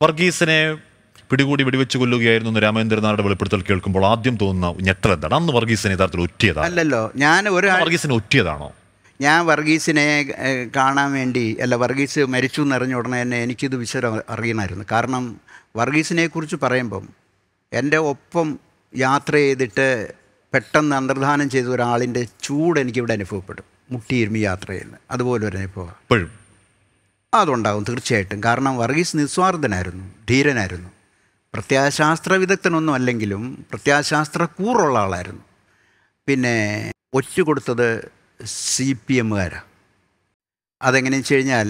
വർഗീസിനെ പിടികൂടി വെടിവെച്ച് കൊല്ലുകയായിരുന്നു എന്ന് രാമേന്ദ്രൻ നായരുടെ വെളിപ്പെടുത്തൽ കേൾക്കുമ്പോൾ ആദ്യം തോന്നുന്ന ഞെട്ടൽ എന്താണ് അന്ന് വർഗീസിനെ യഥാർത്ഥത്തിൽ ഒറ്റിയതാണ് അല്ലല്ലോ ഞാൻ ഒരാൾ വർഗീസിനെ ഒറ്റിയതാണോ ഞാൻ വർഗീസിനെ ഏഹ്, കാണാൻ വേണ്ടി അല്ല വർഗീസ് മരിച്ചു എന്നറിഞ്ഞ ഉടനെ തന്നെ എനിക്കിത് വിശദം അറിയണമായിരുന്നു കാരണം വർഗീസിനെ കുറിച്ച് പറയുമ്പം എൻ്റെ ഒപ്പം യാത്ര ചെയ്തിട്ട് പെട്ടെന്ന് അന്തർധാനം ചെയ്ത ഒരാളിൻ്റെ ചൂട് എനിക്കിവിടെ അനുഭവപ്പെടും മുട്ടിയിരുമി യാത്ര ചെയ്യുന്നത് അതുപോലെ ഒരു അനുഭവം ഇപ്പോഴും അതുണ്ടാവും തീർച്ചയായിട്ടും കാരണം വർഗീസ് നിസ്വാർത്ഥനായിരുന്നു ധീരനായിരുന്നു പ്രത്യാശാസ്ത്ര വിദഗ്ധനൊന്നും അല്ലെങ്കിലും പ്രത്യാശാസ്ത്ര കൂറുള്ള ആളായിരുന്നു പിന്നെ ഒറ്റ കൊടുത്തത് സി പി എമ്മുകാരാണ് അതെങ്ങനെയെന്ന് വെച്ച് കഴിഞ്ഞാൽ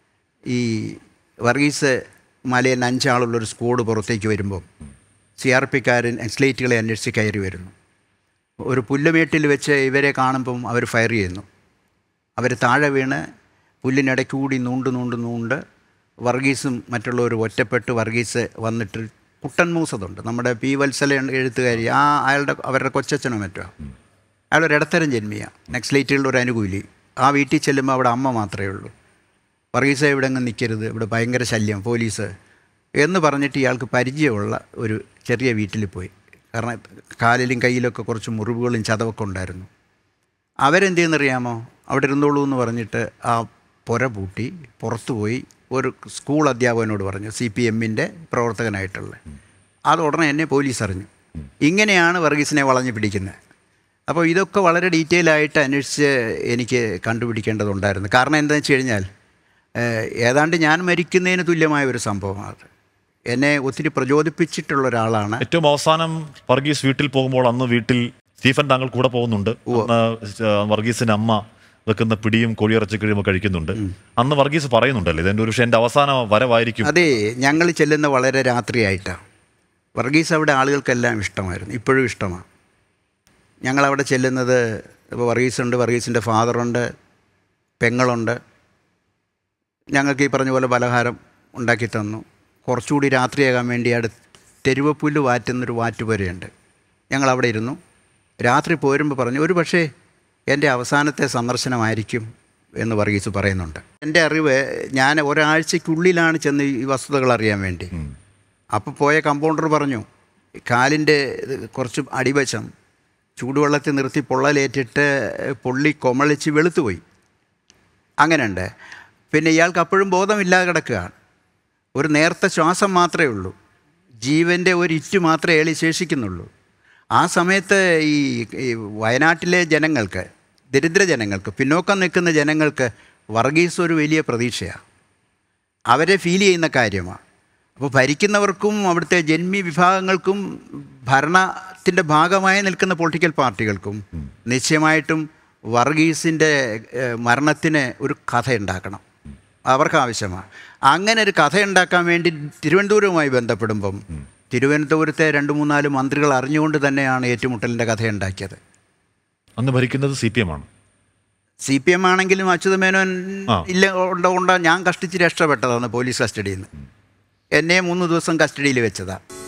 ഈ വർഗീസ് മലയിൽ അഞ്ചാളുള്ളൊരു സ്ക്വാഡ് പുറത്തേക്ക് വരുമ്പോൾ സി ആർ പിക്കാരൻ എക്സ്ലേറ്റുകളെ അന്വേഷിച്ച് കയറി വരുന്നു ഒരു പുല്ലുമേട്ടിൽ വെച്ച് ഇവരെ കാണുമ്പം അവർ ഫയർ ചെയ്യുന്നു അവർ താഴെ വീണ് പുല്ലിനിടയ്ക്ക് കൂടി നൂണ്ട് നൂണ്ട് നൂണ്ട് വർഗീസും മറ്റുള്ളവരും ഒറ്റപ്പെട്ട് വർഗീസ് വന്നിട്ട് കുട്ടൻ മൂസതുണ്ട് നമ്മുടെ പി വത്സല എഴുത്തുകാരി ആ അയാളുടെ അവരുടെ കൊച്ചച്ഛനോ മറ്റോ അയാളൊരു ഇടത്തരം ജന്മിയ നക്സലൈറ്റുകളുടെ ഒരു അനുകൂലി ആ വീട്ടിൽ ചെല്ലുമ്പോൾ അവിടെ അമ്മ മാത്രമേ ഉള്ളൂ വർഗീസ ഇവിടെ അങ്ങ് നിൽക്കരുത് ഇവിടെ ഭയങ്കര ശല്യം പോലീസ് എന്ന് പറഞ്ഞിട്ട് ഇയാൾക്ക് പരിചയമുള്ള ഒരു ചെറിയ വീട്ടിൽ പോയി കാരണം കാലിലും കയ്യിലൊക്കെ കുറച്ച് മുറിവുകളും ചതവൊക്കെ ഉണ്ടായിരുന്നു അവരെന്ത് ചെയ്യുന്നറിയാമോ അവിടെ ഇരുന്നോളൂ എന്ന് പറഞ്ഞിട്ട് ആ പുര പൂട്ടി പുറത്തു പോയി ഒരു സ്കൂൾ അധ്യാപകനോട് പറഞ്ഞു സി പി എമ്മിൻ്റെ പ്രവർത്തകനായിട്ടുള്ള അത് ഉടനെ എന്നെ പോലീസ് അറിഞ്ഞു ഇങ്ങനെയാണ് വർഗീസിനെ വളഞ്ഞു പിടിക്കുന്നത് അപ്പോൾ ഇതൊക്കെ വളരെ ഡീറ്റെയിൽ ആയിട്ട് അന്വേഷിച്ച് എനിക്ക് കണ്ടുപിടിക്കേണ്ടതുണ്ടായിരുന്നു കാരണം എന്താണെന്ന് വെച്ച് കഴിഞ്ഞാൽ ഏഹ്, ഏതാണ്ട് ഞാൻ മരിക്കുന്നതിന് തുല്യമായ ഒരു സംഭവമാണ് അത് എന്നെ ഒത്തിരി പ്രചോദിപ്പിച്ചിട്ടുള്ള ഒരാളാണ് ഏറ്റവും അവസാനം വർഗീസ് വീട്ടിൽ പോകുമ്പോൾ അന്ന് വീട്ടിൽ സ്റ്റീഫൻ താങ്കൾ കൂടെ പോകുന്നുണ്ട് അന്ന് ആ, വർഗീസിന്റെ അമ്മ വെക്കുന്ന പിടിയും കോഴിയിറച്ചി കഴിയുമ്പോൾ കഴിക്കുന്നുണ്ട് അന്ന് വർഗീസ് പറയുന്നുണ്ടല്ലേ ഇതെന്റെ ഒരു പക്ഷേ എന്റെ അവസാന വരവായിരിക്കും അതെ ഞങ്ങൾ ചെല്ലുന്ന വളരെ രാത്രിയായിട്ടാണ് വർഗീസ് അവിടെ ആളുകൾക്കെല്ലാം ഇഷ്ടമായിരുന്നു ഇപ്പോഴും ഇഷ്ടമാണ് ഞങ്ങളവിടെ ചെല്ലുന്നത് ഇപ്പോൾ വർഗീസുണ്ട് വർഗീസിൻ്റെ ഫാദറുണ്ട് പെങ്ങളുണ്ട് ഞങ്ങൾക്ക് ഈ പറഞ്ഞ പോലെ പലഹാരം ഉണ്ടാക്കി തന്നു കുറച്ചുകൂടി രാത്രിയാകാൻ വേണ്ടി അടുത്ത് തെരുവപ്പുല്ല് വാറ്റുന്നൊരു വാറ്റുപുരയുണ്ട് ഞങ്ങളവിടെ ഇരുന്നു രാത്രി പോരുമ്പോൾ പറഞ്ഞു ഒരു പക്ഷേ എൻ്റെ അവസാനത്തെ സന്ദർശനമായിരിക്കും എന്ന് വർഗീസ് പറയുന്നുണ്ട് എൻ്റെ അറിവ് ഞാൻ ഒരാഴ്ചയ്ക്കുള്ളിലാണ് ചെന്ന് ഈ വസ്തുതകൾ അറിയാൻ വേണ്ടി അപ്പോൾ പോയ കമ്പൗണ്ടർ പറഞ്ഞു കാലിൻ്റെ ഇത് കുറച്ച് അടിവശം ചൂടുവെള്ളത്തിൽ നിർത്തി പൊള്ളലേറ്റിട്ട് പൊള്ളി കൊമളിച്ച് വെളുത്തുപോയി അങ്ങനെയുണ്ട് പിന്നെ ഇയാൾക്ക് അപ്പോഴും ബോധമില്ലാതെ കിടക്കുകയാണ് ഒരു നേർത്ത ശ്വാസം മാത്രമേ ഉള്ളൂ ജീവൻ്റെ ഒരു ഇറ്റ് മാത്രമേ ഏളി ശേഷിക്കുന്നുള്ളൂ ആ സമയത്ത് ഈ ഈ വയനാട്ടിലെ ജനങ്ങൾക്ക് ദരിദ്ര ജനങ്ങൾക്ക് പിന്നോക്കം നിൽക്കുന്ന ജനങ്ങൾക്ക് വർഗീസ് ഒരു വലിയ പ്രതീക്ഷയാണ് അവരെ ഫീൽ ചെയ്യുന്ന കാര്യമാണ് അപ്പോൾ ഭരിക്കുന്നവർക്കും അവിടുത്തെ ജന്മി വിഭാഗങ്ങൾക്കും ഭരണത്തിൻ്റെ ഭാഗമായി നിൽക്കുന്ന പൊളിറ്റിക്കൽ പാർട്ടികൾക്കും നിശ്ചയമായിട്ടും വർഗീസിൻ്റെ ഏഹ്, മരണത്തിന് ഒരു കഥ ഉണ്ടാക്കണം അവർക്ക് ആവശ്യമാണ് അങ്ങനെ ഒരു കഥ ഉണ്ടാക്കാൻ വേണ്ടി തിരുവനന്തപുരവുമായി ബന്ധപ്പെടുമ്പം തിരുവനന്തപുരത്തെ രണ്ട് മൂന്നാല് മന്ത്രികൾ അറിഞ്ഞുകൊണ്ട് തന്നെയാണ് ഏറ്റുമുട്ടലിൻ്റെ കഥ ഉണ്ടാക്കിയത് അന്ന് ഭരിക്കുന്നത് സി പി എം ആണ് സി പി എം ആണെങ്കിലും അച്യുതമേനോൻ ആ. ഇല്ല ഉണ്ടോ ഞാൻ കഷ്ടിച്ച് രക്ഷപ്പെട്ടതാണ് പോലീസ് കസ്റ്റഡിയിൽ നിന്ന് എന്നെ മൂന്ന് ദിവസം കസ്റ്റഡിയിൽ വെച്ചതാണ്